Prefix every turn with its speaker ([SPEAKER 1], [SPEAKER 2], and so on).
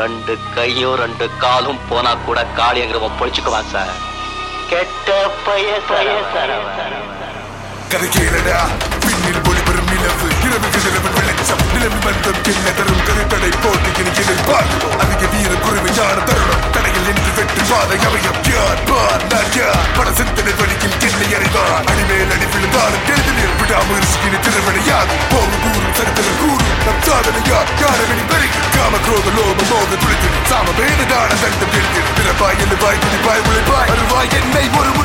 [SPEAKER 1] ரெண்டு கையும் ரெண்டு காலும் போனா கூட காளியங்கிறவன் பொழிச்சுக்குவான் சார் கெட்ட பைய
[SPEAKER 2] கதை கேளடா பின்னில் ஒளிபெறும் நிலவு இரவுக்கு நிலவு வெளிச்சம் நிலவு பந்தம் கிண்ண தரும் கருத்தடை போட்டியின் எதிர்பார் அதிக வீர குருவி ஞான தருணம் தடையில் நின்று வெட்டு பாதை அமையம் யார் பார் நான் யார் பல சிந்தனை வழியில் கிண்ணை அறிவார் அடிமேல் அடி விழுந்தாலும் எழுதினர் விடாமுயற்சியின் திருவிளையாகும் போகும் கூறும் சரித்திரம் கூறும் நம் சாதனையார் காணவெளி பெருகி காம குரோத லோப மோக துளித்து சாம வேததான தண்டம் எழுதி பிறப்பாய் எழுவாய் துணிப்பாய் உழைப்பாய் வருவாய் என்னை ஒரு முறை